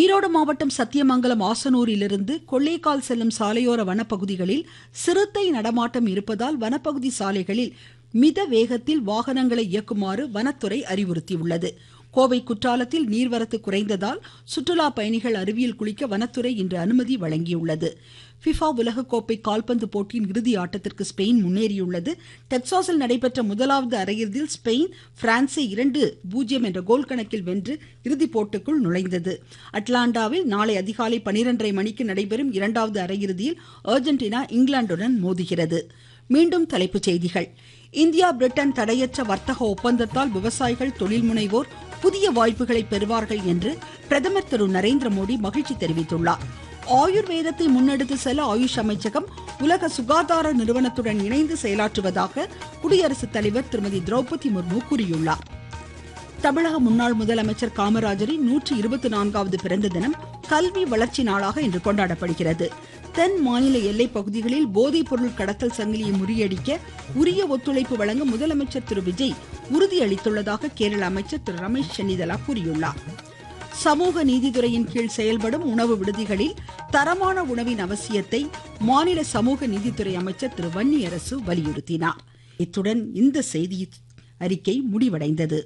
ஈரோடு மாவட்டம் சத்தியமங்கலம் ஆசனூரிலிருந்து கொள்ளைக்கால் செல்லும் சாலையோர வனப்பகுதிகளில் சிறுத்தை நடமாட்டம் இருப்பதால் வனப்பகுதி சாலைகளில் மித வேகத்தில் வாகனங்களை இயக்குமாறு வனத்துறை அறிவுறுத்தியுள்ளது கோவை குற்றாலத்தில் நீர்வரத்து குறைந்ததால் சுற்றுலா பயணிகள் அருவியில் குளிக்க வனத்துறை இன்று அனுமதி வழங்கியுள்ளது ஃபிஃபா உலகக்கோப்பை கால்பந்து போட்டியின் இறுதி ஆட்டத்திற்கு ஸ்பெயின் முன்னேறியுள்ளது டெக்சாஸில் நடைபெற்ற முதலாவது அரையிறுதியில் ஸ்பெயின் பிரான்சை இரண்டு பூஜ்ஜியம் என்ற கோல் கணக்கில் வென்று இறுதிப் போட்டிக்குள் நுழைந்தது அட்லாண்டாவில் நாளை அதிகாலை பனிரெண்டரை மணிக்கு நடைபெறும் இரண்டாவது அரையிறுதியில் அர்ஜென்டினா இங்கிலாந்துடன் மோதுகிறது மீண்டும் தலைப்புச் செய்திகள் இந்தியா பிரிட்டன் தடையற்ற வர்த்தக ஒப்பந்தத்தால் விவசாயிகள் தொழில் முனைவோர் புதிய வாய்ப்புகளை பெறுவார்கள் என்று பிரதமர் திரு நரேந்திர மோடி மகிழ்ச்சி தெரிவித்துள்ளார் ஆயுர்வேதத்தை முன்னெடுத்து செல்ல ஆயுஷ் அமைச்சகம் உலக சுகாதார நிறுவனத்துடன் இணைந்து செயலாற்றுவதாக குடியரசுத் தலைவர் திருமதி திரௌபதி முர்மு கூறியுள்ளார் தமிழக முன்னாள் முதலமைச்சர் காமராஜரின் நூற்றி இருபத்தி நான்காவது பிறந்த தினம் கல்வி வளர்ச்சி நாளாக இன்று கொண்டாடப்படுகிறது தென் மாநில எல்லை பகுதிகளில் போதைப் பொருள் கடத்தல் சங்கிலியை முறியடிக்க உரிய ஒத்துழைப்பு வழங்க முதலமைச்சர் திரு விஜய் உறுதியளித்துள்ளதாக கேரள அமைச்சர் திரு ரமேஷ் சென்னிதலா கூறியுள்ளார் சமூக நீதித்துறையின் கீழ் செயல்படும் உணவு விடுதிகளில் தரமான உணவின் அவசியத்தை மாநில சமூக நீதித்துறை அமைச்சர் திரு வன்னியரசு வலியுறுத்தினார் இத்துடன் இந்த செய்தி அறிக்கை முடிவடைந்தது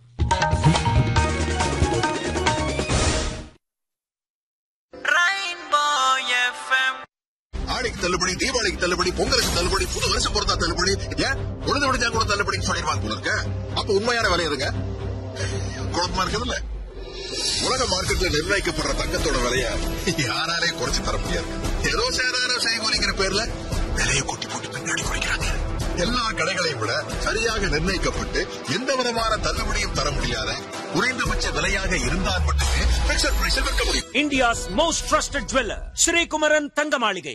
ஆடிக்கு தள்ளுபடி தீபாவளிக்கு தள்ளுபடி பொங்கலுக்கு தள்ளுபடி புது வருஷம் பொறுத்தா தள்ளுபடி ஏன் உழுது விடுஞ்சா கூட தள்ளுபடின்னு சொல்லிடுவாங்க போல இருக்க அப்ப உண்மையான விலை இருங்க குழப்பமா இருக்குதுல்ல உலக மார்க்கெட்ல நிர்ணயிக்கப்படுற தங்கத்தோட விலைய யாராலே குறைச்சு தர முடியாது ஏதோ சேதாரம் செய்கூலிங்கிற பேர்ல விலையை கொட்டி போட்டு பின்னாடி குறைக்கிறாங்க எல்லா கடைகளையும் விட சரியாக நிர்ணயிக்கப்பட்டு எந்த விதமான தள்ளுபடியும் தர முடியாத குறைந்தபட்ச விலையாக இருந்தால் மட்டுமே பிக்சர் பிரைஸில் விற்க முடியும் India's most trusted jeweler, Sri Kumaran Thangamaligai.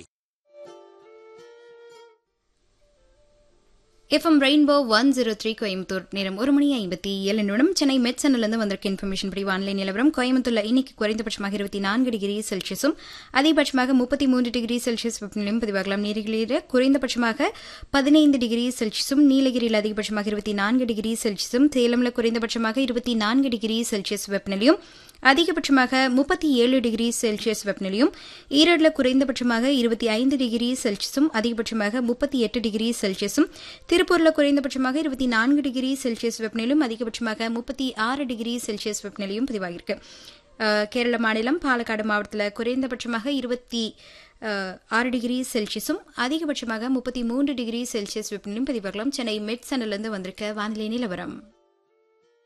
FM rainbow one zero three Coimbatore நேரம் ஒரு மணி ஐம்பத்தி ஏழு நிமிடம் சென்னை மெட் சென்னிலிருந்து வந்திருக்க இன்ஃபர்மேஷன் படி வானிலை நிலவரம் கோயம்புத்தூர்ல இன்னைக்கு குறைந்தபட்சமாக இருபத்தி நான்கு டிகிரி செல்சியஸும் அதிகபட்சமாக முப்பத்தி மூன்று டிகிரி செல்சியஸ் வெப்பநிலையும் பதிவாகலாம் நீலகிரியில் குறைந்தபட்சமாக பதினைந்து டிகிரி செல்சியஸும் நீலகிரியில் அதிகபட்சமாக இருபத்தி நான்கு டிகிரி செல்சியஸும் சேலம்ல குறைந்தபட்சமாக இருபத்தி நான்கு டிகிரி செல்சியஸ் வெப்பநிலையும் அதிகபட்சமாக முப்பத்தி ஏழு டிகிரி செல்சியஸ் வெப்பநிலையும் ஈரோடுல குறைந்தபட்சமாக இருபத்தி ஐந்து டிகிரி செல்சியஸும் அதிகபட்சமாக முப்பத்தி எட்டு டிகிரி செல்சியஸும் திருப்பூர்ல குறைந்தபட்சமாக இருபத்தி நான்கு டிகிரி செல்சியஸ் வெப்பநிலையும் அதிகபட்சமாக முப்பத்தி ஆறு டிகிரி செல்சியஸ் வெப்பநிலையும் பதிவாகியிருக்கு அஹ், கேரள மாநிலம் பாலக்காடு மாவட்டத்தில் குறைந்தபட்சமாக இருபத்தி அஹ், ஆறு டிகிரி செல்சியஸும் அதிகபட்சமாக முப்பத்தி மூன்று டிகிரி செல்சியஸ் வெப்பநிலையும் பதிவாகலாம் சென்னை மெட் சனிலிருந்து வந்திருக்க வானிலை நிலவரம்